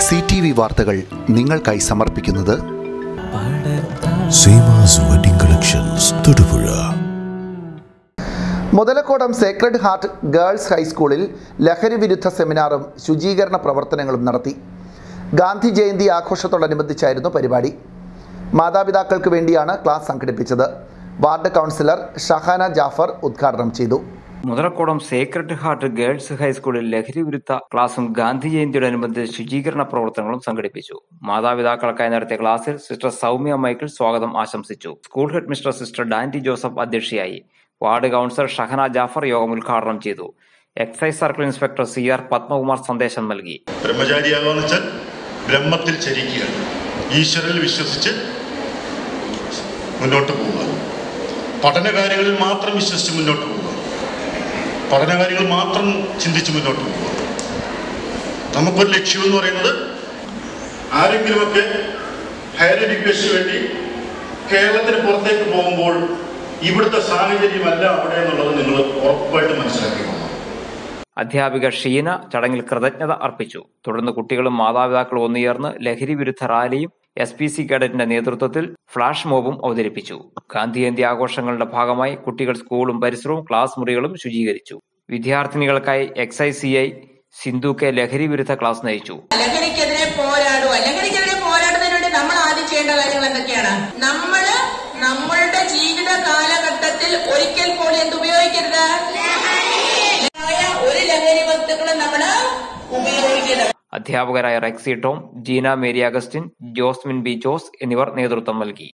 C T V വാർത്തകൾ നിങ്ങൾക്കായി സമർപ്പിക്കുന്നത് Seema's wedding collections Thodupuzha Muthalakodam sacred heart girls ഹൈസ്കൂളിൽ ലഹരി വിരുദ്ധ സെമിനാറും ശുചീകരണ പ്രവർത്തനങ്ങളും നടത്തി ഗാന്ധി ജയന്തി ആഘോഷത്തോടനുബന്ധിച്ചായിരുന്നു പരിപാടി മാതാപിതാക്കൾക്ക് വേണ്ടിയാണ് ക്ലാസ് സംഘടിപ്പിച്ചത് വാർഡ് കൗൺസിലർ ഷഹാന ജാഫർ ഉദ്ഘാടനം ചെയ്തു മുതലക്കോടം സേക്രഡ് ഹാർട്ട് ഗേൾസ് ഹൈസ്കൂളിൽ ലഹരി വിരുദ്ധ ക്ലാസും ഗാന്ധി ജയന്തിയോടനുബന്ധിച്ച് ശുചീകരണ പ്രവർത്തനങ്ങളും സംഘടിപ്പിച്ചു മാതാപിതാക്കൾക്കായി നടത്തിയ ക്ലാസ്സിൽ സിസ്റ്റർ സൗമ്യ മൈക്കിൾ സ്വാഗതം ആശംസിച്ചു school head mister sister Dandy Joseph അധ്യക്ഷയായി വാർഡ് കൗൺസിലർ ഷഹന ജാഫർ യോഗം ഉദ്ഘാടനം ചെയ്തു excise circle inspector C R Padmakumar സന്ദേശം നൽകി ബ്രഹ്മചാരിയാകുക എന്ന് വെച്ചാൽ ബ്രഹ്മത്തിൽ ചരിക്കുക ഈശ്വരനിൽ വിശ്വസിച്ച് മുന്നോട്ട് പോവുക പഠനകാര്യങ്ങളിൽ മാത്രം വിശ്വസിച്ച് മുന്നോട്ട് പോവുക പഠനകാര്യങ്ങൾ മാത്രം ചിന്തിച്ച് മുന്നോട്ട് പോവുക നമുക്കൊരു ലക്ഷ്യം എന്ന് പറയുന്നത് ആരെങ്കിലുമൊക്കെ ഹയർ എഡ്യൂക്കേഷന് വേണ്ടി കേരളത്തിന് പുറത്തേക്ക് പോകുമ്പോൾ ഇവിടുത്തെ സാഹചര്യമല്ല അവിടെ എന്നുള്ളത് നിങ്ങൾ ഉറപ്പായിട്ട് മനസ്സിലാക്കിക്കണം അധ്യാപിക ഷീന ചടങ്ങിൽ കൃതജ്ഞത അർപ്പിച്ചു തുടർന്ന് കുട്ടികളും മാതാപിതാക്കളും ഒന്നുചേർന്ന് ലഹരി വിരുദ്ധ റാലിയും എസ് പി സി കേഡറ്റിന്റെ നേതൃത്വത്തിൽ ഫ്ളാഷ് മോബും അവതരിപ്പിച്ചു ഗാന്ധി ജയന്തി ആഘോഷങ്ങളുടെ ഭാഗമായി കുട്ടികൾ സ്കൂളും പരിസരവും ക്ലാസ് മുറികളും ശുചീകരിച്ചു വിദ്യാർത്ഥിനികൾക്കായി excise C I Sindhu K ലഹരി വിരുദ്ധ ക്ലാസ് നയിച്ചു ലഹരിക്കെതിരെ പോരാടുക ലഹരിക്കെതിരെ പോരാടുന്നതിന് വേണ്ടി നമ്മൾ ആദ്യം ചെയ്യേണ്ട കാര്യങ്ങൾ എന്തൊക്കെയാണ് നമ്മള് നമ്മളുടെ ജീവിത കാലഘട്ടത്തിൽ ഒരിക്കൽ പോലും എന്ത് ഉപയോഗിക്കരുത് ലഹരിയായ ഒരു ലഹരി വസ്തുക്കളും നമ്മള് ഉപയോഗിക്കരുത് അധ്യാപകരായ Rexy Tom Jeena Mary Augustine Josmin B Jose എന്നിവർ നേതൃത്വം നൽകി